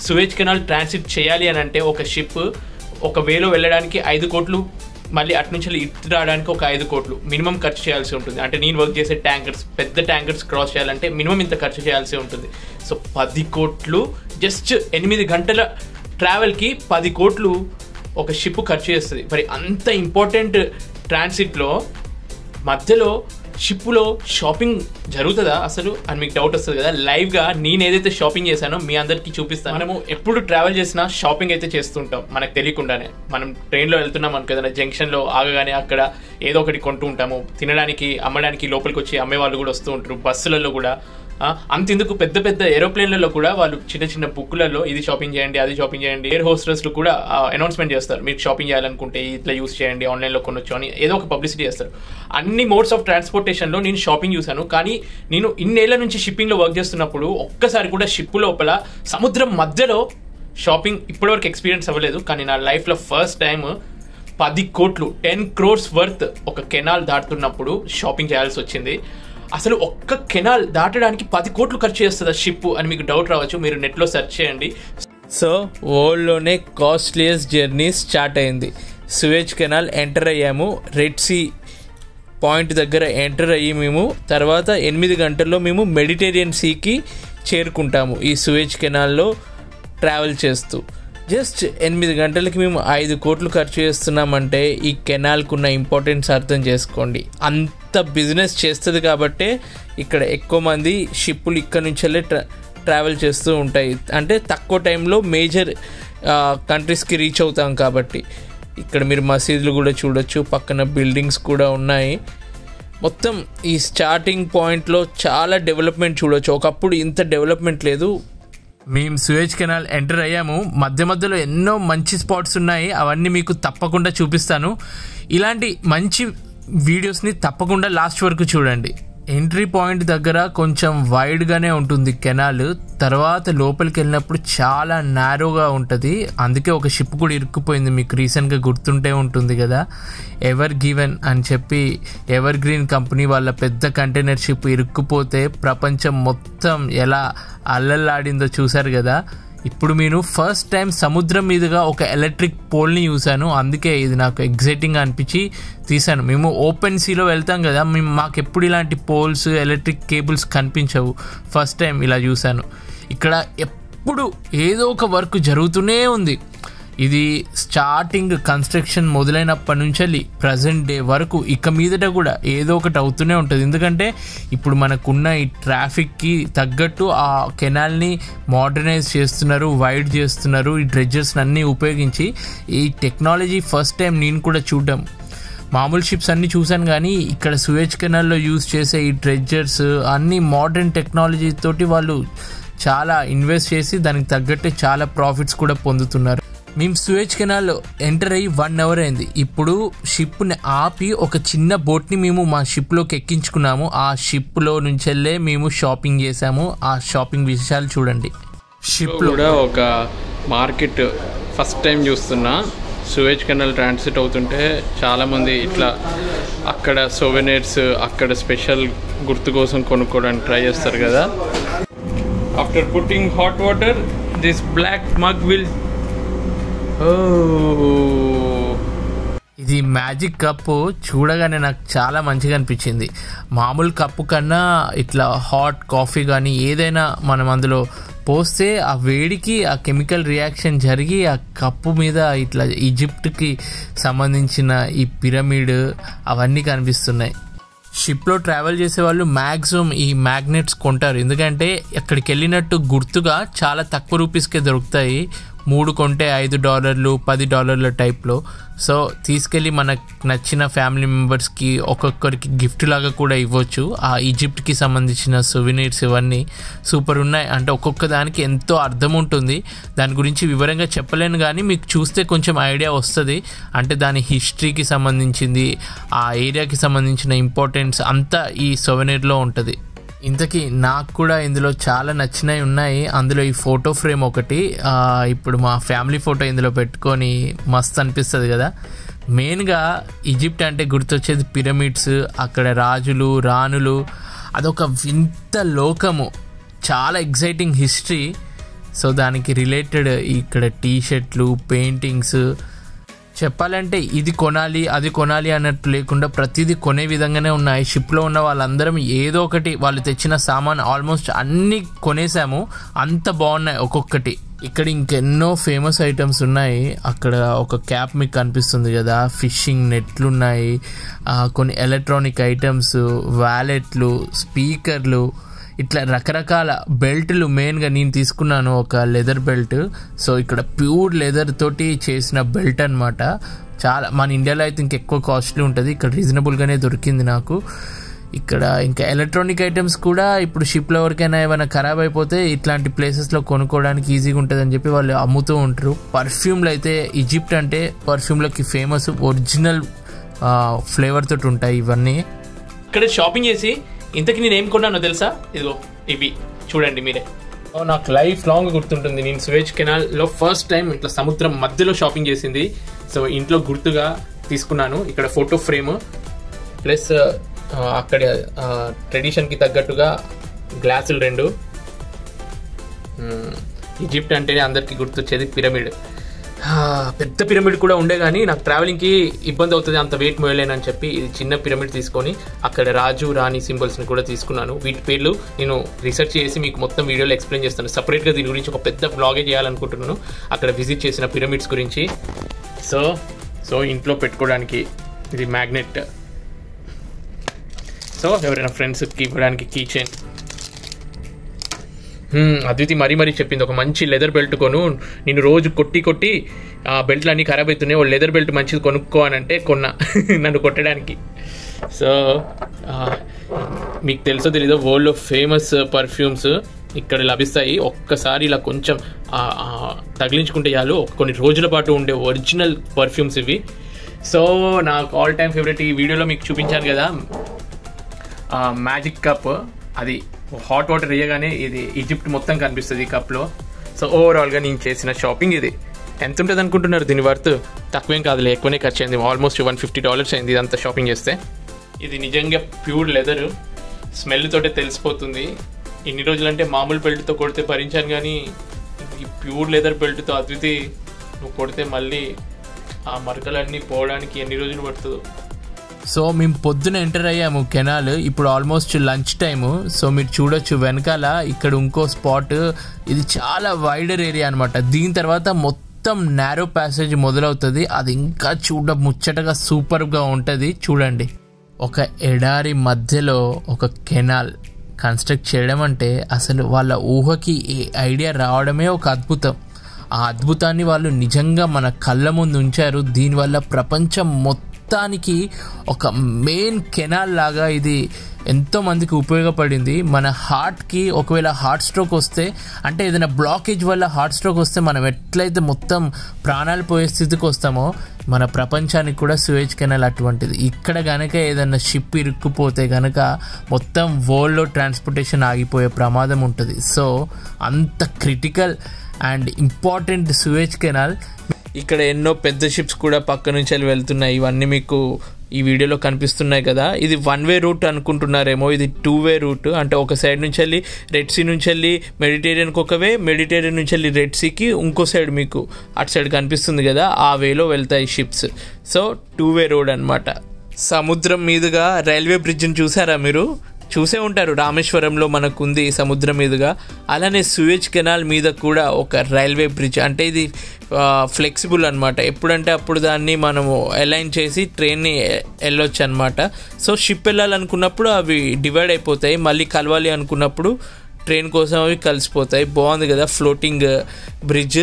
Sewage canal transit చేయాలి అని అంటే ఒక షిప్ ఒక వేలో వెళ్ళడానికి ఐదు కోట్లు మళ్ళీ అటు నుంచి ఇటు రావడానికి ఒక ఐదు కోట్లు మినిమం ఖర్చు చేయాల్సి ఉంటుంది అంటే నేను వర్క్ చేసే ట్యాంకర్స్ పెద్ద ట్యాంకర్స్ క్రాస్ చేయాలంటే మినిమం ఇంత ఖర్చు చేయాల్సి ఉంటుంది సో పది కోట్లు జస్ట్ ఎనిమిది గంటల ట్రావెల్కి పది కోట్లు ఒక షిప్ ఖర్చు చేస్తుంది మరి అంత ఇంపార్టెంట్ ట్రాన్సిట్లో మధ్యలో షిప్లో షాపింగ్ జరుగుతుందా అసలు అని మీకు డౌట్ వస్తుంది కదా లైవ్గా నేను ఏదైతే షాపింగ్ చేశానో మీ అందరికీ చూపిస్తాను మనము ఎప్పుడు ట్రావెల్ చేసినా షాపింగ్ అయితే చేస్తుంటాం మనకు తెలియకుండానే మనం ట్రైన్లో వెళ్తున్నాం అనుకో ఏదైనా జంక్షన్లో ఆగగానే అక్కడ ఏదో ఒకటి కొంటూ ఉంటాము తినడానికి అమ్మడానికి లోపలికి వచ్చి అమ్మే వాళ్ళు కూడా వస్తూ ఉంటారు బస్సులలో కూడా ఆ, అంతెందుకు పెద్ద పెద్ద ఏరోప్లేన్లలో కూడా వాళ్ళు చిన్న చిన్న బుక్లలో ఇది షాపింగ్ చేయండి అది షాపింగ్ చేయండి ఎయిర్ హోస్టర్స్లు కూడా అనౌన్స్మెంట్ చేస్తారు మీరు షాపింగ్ చేయాలనుకుంటే ఇట్లా యూస్ చేయండి ఆన్లైన్లో కొనొచ్చు అని ఏదో ఒక పబ్లిసిటీ చేస్తారు అన్ని మోడ్స్ ఆఫ్ ట్రాన్స్పోర్టేషన్లో నేను షాపింగ్ చూశాను కానీ నేను ఇన్నేళ్ల నుంచి షిప్పింగ్లో వర్క్ చేస్తున్నప్పుడు ఒక్కసారి కూడా షిప్ లోపల సముద్రం మధ్యలో షాపింగ్ ఇప్పటివరకు ఎక్స్పీరియన్స్ అవ్వలేదు కానీ నా లైఫ్లో ఫస్ట్ టైం పది కోట్లు టెన్ క్రోర్స్ వర్త్ ఒక కెనాల్ దాటుతున్నప్పుడు షాపింగ్ చేయాల్సి వచ్చింది అసలు ఒక్క కెనాల్ దాటడానికి పది కోట్లు ఖర్చు చేస్తుందా షిప్ అని మీకు డౌట్ రావచ్చు మీరు నెట్లో సెర్చ్ చేయండి సో వరల్డ్లోనే కాస్ట్లియస్ట్ జర్నీ స్టార్ట్ అయింది సువేజ్ కెనాల్ ఎంటర్ అయ్యాము రెడ్ సీ పాయింట్ దగ్గర ఎంటర్ అయ్యి మేము తర్వాత ఎనిమిది గంటల్లో మేము మెడిటేరియన్ సీకి చేరుకుంటాము ఈ సువేజ్ కెనాల్లో ట్రావెల్ చేస్తూ జస్ట్ ఎనిమిది గంటలకి మేము ఐదు కోట్లు ఖర్చు చేస్తున్నామంటే ఈ కెనాల్కున్న ఇంపార్టెన్స్ అర్థం చేసుకోండి అంత బిజినెస్ చేస్తుంది కాబట్టే ఇక్కడ ఎక్కువ మంది షిప్పులు ఇక్కడ నుంచెల్లే ట్రా ట్రావెల్ చేస్తూ ఉంటాయి అంటే తక్కువ టైంలో మేజర్ కంట్రీస్కి రీచ్ అవుతాం కాబట్టి ఇక్కడ మీరు మసీదులు కూడా చూడొచ్చు పక్కన బిల్డింగ్స్ కూడా ఉన్నాయి మొత్తం ఈ స్టార్టింగ్ పాయింట్లో చాలా డెవలప్మెంట్ చూడొచ్చు ఒకప్పుడు ఇంత డెవలప్మెంట్ లేదు మేము సుయేజ్ కెనాల్ ఎంటర్ అయ్యాము మధ్య మధ్యలో ఎన్నో మంచి స్పాట్స్ ఉన్నాయి అవన్నీ మీకు తప్పకుండా చూపిస్తాను ఇలాంటి మంచి వీడియోస్ని తప్పకుండా లాస్ట్ వరకు చూడండి ఎంట్రీ పాయింట్ దగ్గర కొంచెం వైడ్గానే ఉంటుంది కెనాల్ తర్వాత లోపలికి వెళ్ళినప్పుడు చాలా నారోగా ఉంటుంది అందుకే ఒక షిప్ కూడా ఇరుక్కుపోయింది మీకు రీసెంట్గా గుర్తుంటే ఉంటుంది కదా ఎవర్ గివెన్ అని చెప్పి ఎవర్ గ్రీన్ కంపెనీ వాళ్ళ పెద్ద కంటైనర్ షిప్ ఇరుక్కుపోతే ప్రపంచం మొత్తం ఎలా అల్లల్లాడిందో చూశారు కదా ఇప్పుడు నేను ఫస్ట్ టైం సముద్రం మీదుగా ఒక ఎలక్ట్రిక్ పోల్ని చూశాను అందుకే ఇది నాకు ఎగ్జైటింగ్ అనిపించి తీశాను మేము ఓపెన్ సీలో వెళ్తాం కదా మేము మాకు ఎప్పుడు ఇలాంటి పోల్స్ ఎలక్ట్రిక్ కేబుల్స్ కనిపించవు ఫస్ట్ టైం ఇలా చూశాను ఇక్కడ ఎప్పుడు ఏదో ఒక వర్క్ జరుగుతూనే ఉంది ఇది స్టార్టింగ్ కన్స్ట్రక్షన్ మొదలైనప్పటి నుంచి ప్రజెంట్ డే వరకు ఇక మీదట కూడా ఏదో ఒకటి అవుతూనే ఉంటుంది ఎందుకంటే ఇప్పుడు మనకున్న ఈ ట్రాఫిక్కి తగ్గట్టు ఆ కెనాల్ని మోడర్నైజ్ చేస్తున్నారు వైడ్ చేస్తున్నారు ఈ డ్రెడ్జర్స్ని అన్నీ ఉపయోగించి ఈ టెక్నాలజీ ఫస్ట్ టైం నేను కూడా చూడడం మామూలు షిప్స్ అన్నీ చూశాను కానీ ఇక్కడ సుయేజ్ కెనాల్లో యూజ్ చేసే ఈ డ్రెడ్జర్స్ అన్నీ మోడర్న్ టెక్నాలజీ తోటి వాళ్ళు చాలా ఇన్వెస్ట్ చేసి దానికి తగ్గట్టే చాలా ప్రాఫిట్స్ కూడా పొందుతున్నారు మేము సుయేజ్ కెనాల్ ఎంటర్ అయ్యి వన్ అవర్ అయింది ఇప్పుడు షిప్ని ఆపి ఒక చిన్న బోట్ని మేము మా షిప్లోకి ఎక్కించుకున్నాము ఆ షిప్లో నుంచెల్లే మేము షాపింగ్ చేసాము ఆ షాపింగ్ విషయాలు చూడండి షిప్లో కూడా ఒక మార్కెట్ ఫస్ట్ టైం చూస్తున్నా సువేజ్ కెనాల్ ట్రాన్సిట్ అవుతుంటే చాలామంది ఇట్లా అక్కడ సోవెనర్స్ అక్కడ స్పెషల్ గుర్తు కోసం కొనుక్కోవడానికి ట్రై చేస్తారు కదా after putting hot water this black mug will ఇది మ్యాజిక్ కప్పు చూడగానే నాకు చాలా మంచిగా అనిపించింది మామూలు కప్పు కన్నా ఇట్లా హాట్ కాఫీ కానీ ఏదైనా మనం అందులో పోస్తే ఆ వేడికి ఆ కెమికల్ రియాక్షన్ జరిగి ఆ కప్పు మీద ఇట్లా ఈజిప్ట్కి సంబంధించిన ఈ పిరమిడ్ అవన్నీ కనిపిస్తున్నాయి షిప్లో ట్రావెల్ చేసే వాళ్ళు మ్యాక్సిమం ఈ మ్యాగ్నెట్స్ కొంటారు ఎందుకంటే అక్కడికి వెళ్ళినట్టు గుర్తుగా చాలా తక్కువ రూపీస్కే దొరుకుతాయి మూడు కొంటే ఐదు డాలర్లు పది డాలర్ల టైప్లో సో తీసుకెళ్ళి మనకు నచ్చిన ఫ్యామిలీ మెంబర్స్కి ఒక్కొక్కరికి గిఫ్ట్ లాగా కూడా ఇవ్వచ్చు ఆ ఈజిప్ట్కి సంబంధించిన సువినీర్స్ ఇవన్నీ సూపర్ ఉన్నాయి అంటే ఒక్కొక్క దానికి ఎంతో అర్థం ఉంటుంది దాని గురించి వివరంగా చెప్పలేను కానీ మీకు చూస్తే కొంచెం ఐడియా వస్తుంది అంటే దాని హిస్టరీకి సంబంధించింది ఆ ఏరియాకి సంబంధించిన ఇంపార్టెన్స్ అంతా ఈ సొవెనీర్లో ఉంటుంది ఇంతకీ నాకు కూడా ఇందులో చాలా నచ్చినవి ఉన్నాయి అందులో ఈ ఫోటో ఫ్రేమ్ ఒకటి ఆ, ఇప్పుడు మా ఫ్యామిలీ ఫోటో ఇందులో పెట్టుకొని మస్తు అనిపిస్తుంది కదా మెయిన్గా ఈజిప్ట్ అంటే గుర్తొచ్చేది పిరమిడ్స్ అక్కడ రాజులు రాణులు అదొక వింత లోకము చాలా ఎగ్జైటింగ్ హిస్టరీ సో దానికి రిలేటెడ్ ఇక్కడ టీ షర్ట్లు పెయింటింగ్స్ చెప్పాలంటే ఇది కొనాలి అది కొనాలి అన్నట్టు లేకుండా ప్రతిదీ కొనే విధంగానే ఉన్నాయి షిప్లో ఉన్న వాళ్ళందరం ఏదో ఒకటి వాళ్ళు తెచ్చిన సామాన్ ఆల్మోస్ట్ అన్ని కొనేసాము అంత బాగున్నాయి ఒక్కొక్కటి ఇక్కడ ఇంకెన్నో ఫేమస్ ఐటమ్స్ ఉన్నాయి అక్కడ ఒక క్యాప్ మీకు కనిపిస్తుంది కదా ఫిషింగ్ నెట్లు ఉన్నాయి ఆ, కొన్ని ఎలక్ట్రానిక్ ఐటమ్స్ వ్యాలెట్లు స్పీకర్లు ఇట్లా రకరకాల బెల్ట్లు మెయిన్గా నేను తీసుకున్నాను ఒక లెదర్ బెల్ట్ సో ఇక్కడ ప్యూర్ లెదర్ తోటి చేసిన బెల్ట్ అనమాట చాలా మన ఇండియాలో అయితే ఇంకెక్కువ కాస్ట్లీ ఉంటుంది ఇక్కడ రీజనబుల్గానే దొరికింది నాకు ఇక్కడ ఇంకా ఎలక్ట్రానిక్ ఐటమ్స్ కూడా ఇప్పుడు షిప్లో ఎవరికైనా ఏమైనా ఖరాబ్ అయిపోతే ఇట్లాంటి ప్లేసెస్లో కొనుక్కోవడానికి ఈజీగా ఉంటుందని చెప్పి వాళ్ళు అమ్ముతూ ఉంటారు పర్ఫ్యూమ్లు అయితే ఈజిప్ట్ అంటే పర్ఫ్యూమ్లకి ఫేమస్ ఒరిజినల్ ఫ్లేవర్ తోటి ఉంటాయి ఇవన్నీ ఇక్కడ షాపింగ్ చేసి ఇంతకి నేను ఏం కొన్నానో తెలుసా ఇదిగో ఇవి చూడండి మీరే ఓ, నాకు లైఫ్ లాంగ్ గుర్తుంటుంది నేను సువేజ్ కెనాల్లో ఫస్ట్ టైం ఇట్లా సముద్రం మధ్యలో షాపింగ్ చేసింది సో ఇంట్లో గుర్తుగా తీసుకున్నాను ఇక్కడ ఫోటో ఫ్రేమ్ ప్లస్ ఆ, అక్కడ ట్రెడిషన్కి తగ్గట్టుగా గ్లాసులు రెండు మ్మ్. ఈజిప్ట్ అంటేనే అందరికీ గుర్తొచ్చేది పిరమిడ్ ఆ, పెద్ద పిరమిడ్ కూడా ఉండే కానీ నాకు ట్రావెలింగ్కి ఇబ్బంది అవుతుంది అంత వెయిట్ మోయలేనని చెప్పి ఇది చిన్న పిరమిడ్ తీసుకొని అక్కడ రాజు రాణి సింబల్స్ని కూడా తీసుకున్నాను వీటి పేర్లు నేను రీసెర్చ్ చేసి మీకు మొత్తం వీడియోలో ఎక్స్ప్లెయిన్ చేస్తాను సపరేట్గా దీని గురించి ఒక పెద్ద బ్లాగే చేయాలనుకుంటున్నాను అక్కడ విజిట్ చేసిన పిరమిడ్స్ గురించి సో సో ఇంట్లో పెట్టుకోవడానికి ఇది మ్యాగ్నెట్ సో ఎవరైనా ఫ్రెండ్స్కి ఇవ్వడానికి కీ చైన్ హ్మ్, అద్వితి మరీ మరీ చెప్పింది ఒక మంచి లెదర్ బెల్ట్ కొను నేను రోజు కొట్టి కొట్టి ఆ బెల్ట్లు అన్నీ ఖరాబ్ అవుతున్నాయి ఓ లెదర్ బెల్ట్ మంచిది కొనుక్కో అని అంటే కొన్నా నన్ను కొట్టడానికి సో ఆ, మీకు తెలుసో తెలీదో వరల్డ్లో ఫేమస్ పర్ఫ్యూమ్స్ ఇక్కడ లభిస్తాయి ఒక్కసారి ఇలా కొంచెం ఆ, ఆ, తగిలించుకుంటే చాలు ఒక కొన్ని రోజుల పాటు ఉండే ఒరిజినల్ పర్ఫ్యూమ్స్ ఇవి సో నాకు ఆల్ టైమ్ ఫేవరెట్ ఈ వీడియోలో మీకు చూపించాను కదా మ్యాజిక్ కప్ అది హాట్ వాటర్ వేయగానే ఇది ఈజిప్ట్ మొత్తం కనిపిస్తుంది ఈ కప్లో సో ఓవరాల్గా నేను చేసిన షాపింగ్ ఇది ఎంత ఉంటుంది అనుకుంటున్నారు దీని వర్త్ తక్కువేం కాదులే ఎక్కువనే ఖర్చు అయింది ఆల్మోస్ట్ వన్ ఫిఫ్టీ డాలర్స్ అయింది ఇదంతా షాపింగ్ చేస్తే ఇది నిజంగా ప్యూర్ లెదర్ స్మెల్ తోటే తెలిసిపోతుంది ఇన్ని రోజులంటే మామూలు బెల్ట్తో కొడితే భరించాను కానీ ఈ ప్యూర్ లెదర్ బెల్ట్తో అద్వితి నువ్వు కొడితే మళ్ళీ ఆ మరకలన్నీ పోవడానికి ఎన్ని రోజులు పడుతుందో సో మేము పొద్దున ఎంటర్ అయ్యాము కెనాల్ ఇప్పుడు ఆల్మోస్ట్ లంచ్ టైము సో మీరు చూడొచ్చు వెనకాల ఇక్కడ ఇంకో స్పాట్ ఇది చాలా వైడర్ ఏరియా అనమాట దీని తర్వాత మొత్తం నారో ప్యాసేజ్ మొదలవుతుంది అది ఇంకా చూడ ముచ్చటగా సూపర్గా ఉంటుంది చూడండి ఒక ఎడారి మధ్యలో ఒక కెనాల్ కన్స్ట్రక్ట్ చేయడం అంటే అసలు వాళ్ళ ఊహకి ఈ ఐడియా రావడమే ఒక అద్భుతం ఆ అద్భుతాన్ని వాళ్ళు నిజంగా మన కళ్ళ ముందు ఉంచారు దీనివల్ల ప్రపంచం మొత్తానికి ఒక మెయిన్ కెనాల్ లాగా ఇది ఎంతో మందికి ఉపయోగపడింది మన హార్ట్కి ఒకవేళ హార్ట్ స్ట్రోక్ వస్తే అంటే ఏదైనా బ్లాకేజ్ వల్ల హార్ట్ స్ట్రోక్ వస్తే మనం ఎట్లయితే మొత్తం ప్రాణాలు పోయే స్థితికి వస్తామో మన ప్రపంచానికి కూడా సువేజ్ కెనాల్ అటువంటిది ఇక్కడ గనక ఏదైనా షిప్ ఇరుక్కుపోతే గనక మొత్తం వరల్డ్లో ట్రాన్స్పోర్టేషన్ ఆగిపోయే ప్రమాదం ఉంటుంది సో అంత critical and important Suez canal ఇక్కడ ఎన్నో పెద్ద షిప్స్ కూడా పక్క నుంచి వెళ్ళి వెళ్తున్నాయి ఇవన్నీ మీకు ఈ వీడియోలో కనిపిస్తున్నాయి కదా ఇది వన్ వే రూట్ అనుకుంటున్నారేమో ఇది టూ వే రూట్ అంటే ఒక సైడ్ నుంచి వెళ్ళి రెడ్ సీ నుంచి వెళ్ళి మెడిటేరియన్కి ఒక వే మెడిటేరియన్ నుంచి వెళ్ళి రెడ్ సీకి ఇంకో సైడ్ మీకు అటు సైడ్ కనిపిస్తుంది కదా ఆ వేలో వెళ్తాయి ships so two way road అనమాట సముద్రం మీదుగా రైల్వే బ్రిడ్జ్ని చూసారా మీరు చూసే ఉంటారు రామేశ్వరంలో మనకు ఉంది సముద్రం మీదుగా అలానే సూయేజ్ కెనాల్ మీద కూడా ఒక రైల్వే బ్రిడ్జ్ అంటే ఇది ఫ్లెక్సిబుల్ అనమాట ఎప్పుడంటే అప్పుడు దాన్ని మనము అలైన్ చేసి ట్రైన్ని వెళ్ళొచ్చు అనమాట సో షిప్ వెళ్ళాలనుకున్నప్పుడు అవి డివైడ్ అయిపోతాయి మళ్ళీ కలవాలి అనుకున్నప్పుడు ట్రైన్ కోసం అవి కలిసిపోతాయి బాగుంది కదా floating bridge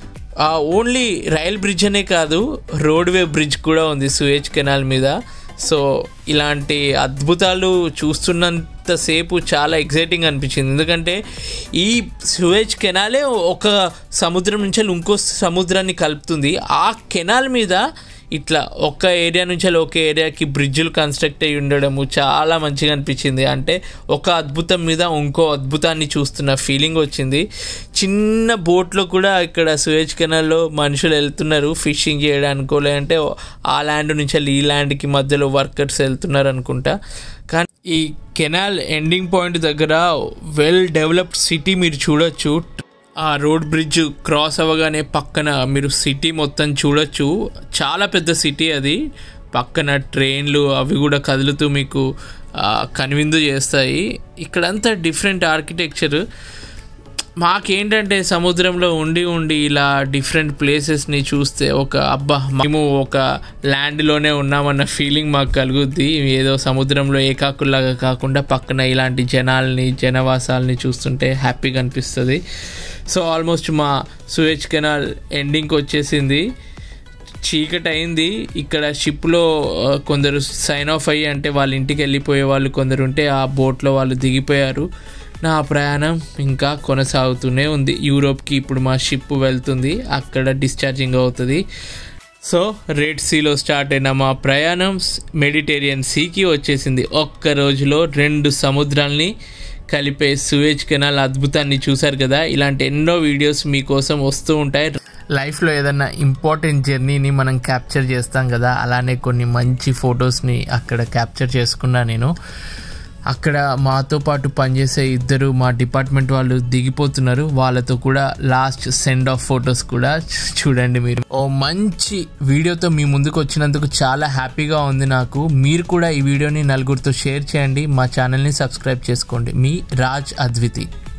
only rail bridge అనే కాదు రోడ్వే బ్రిడ్జ్ కూడా ఉంది సూయేజ్ కెనాల్ మీద సో ఇలాంటి అద్భుతాలు చూస్తున్నంతసేపు చాలా ఎగ్జైటింగ్ అనిపించింది ఎందుకంటే ఈ సూయేజ్ కెనాలే ఒక సముద్రం నుంచి ఇంకో సముద్రాన్ని కలుపుతుంది ఆ కెనాల్ మీద ఇట్లా ఒక్క ఏరియా నుంచి ఒక ఏరియాకి బ్రిడ్జులు కన్స్ట్రక్ట్ అయ్యి ఉండడము చాలా మంచిగా అనిపించింది అంటే ఒక అద్భుతం మీద ఇంకో అద్భుతాన్ని చూస్తున్న ఫీలింగ్ వచ్చింది చిన్న బోట్లో కూడా ఇక్కడ సూయేజ్ కెనాల్లో మనుషులు వెళ్తున్నారు ఫిషింగ్ చేయడానికో లేదంటే ఆ ల్యాండ్ నుంచి వెళ్ళి ఈ ల్యాండ్కి మధ్యలో వర్కర్స్ వెళ్తున్నారు అనుకుంటా కానీ ఈ కెనాల్ ఎండింగ్ పాయింట్ దగ్గర వెల్ డెవలప్డ్ సిటీ మీరు చూడొచ్చు ఆ రోడ్ బ్రిడ్జ్ క్రాస్ అవ్వగానే పక్కన మీరు సిటీ మొత్తం చూడొచ్చు చాలా పెద్ద సిటీ అది పక్కన ట్రైన్లు అవి కూడా కదులుతూ మీకు ఆ, కనువిందు చేస్తాయి ఇక్కడంతా డిఫరెంట్ ఆర్కిటెక్చర్ మాకేంటంటే సముద్రంలో ఉండి ఉండి ఇలా డిఫరెంట్ ప్లేసెస్ని చూస్తే ఒక అబ్బా మేము ఒక ల్యాండ్లోనే ఉన్నామన్న ఫీలింగ్ మాకు కలుగుద్ది ఏదో సముద్రంలో ఏకాకుల్లాగా కాకుండా పక్కన ఇలాంటి జనాల్ని జనవాసాలని చూస్తుంటే హ్యాపీగా అనిపిస్తుంది సో ఆల్మోస్ట్ మా సూయజ్ కెనాల్ ఎండింగ్కి వచ్చేసింది చీకటి అయింది ఇక్కడ షిప్లో ఆ, కొందరు సైన్ ఆఫ్ అయ్యి అంటే వాళ్ళ ఇంటికి వెళ్ళిపోయే వాళ్ళు కొందరు ఉంటే ఆ బోట్లో వాళ్ళు దిగిపోయారు నా ప్రయాణం ఇంకా కొనసాగుతూనే ఉంది యూరోప్కి ఇప్పుడు మా షిప్ వెళ్తుంది అక్కడ డిశ్చార్జింగ్ అవుతుంది సో రెడ్ సీలో స్టార్ట్ అయిన మా ప్రయాణం మెడిటేరియన్ సీకి వచ్చేసింది ఒక్క రోజులో రెండు సముద్రాల్ని కలిపే సూయేజ్ కెనాల్ అద్భుతాన్ని చూశారు కదా ఇలాంటి ఎన్నో వీడియోస్ మీకోసం వస్తూ ఉంటాయి లైఫ్లో ఏదన్నా ఇంపార్టెంట్ జర్నీని మనం క్యాప్చర్ చేస్తాం కదా అలానే కొన్ని మంచి ఫొటోస్ని అక్కడ క్యాప్చర్ చేసుకున్నా నేను అక్కడ మాతో పాటు పనిచేసే ఇద్దరు మా డిపార్ట్మెంట్ వాళ్ళు దిగిపోతున్నారు వాళ్ళతో కూడా లాస్ట్ సెండ్ ఆఫ్ ఫొటోస్ కూడా చూ- చూడండి మీరు ఓ మంచి వీడియోతో మీ ముందుకు వచ్చినందుకు చాలా హ్యాపీగా ఉంది నాకు మీరు కూడా ఈ వీడియోని నలుగురితో షేర్ చేయండి మా ఛానల్ని సబ్స్క్రైబ్ చేసుకోండి మీ రాజ్ అద్వితి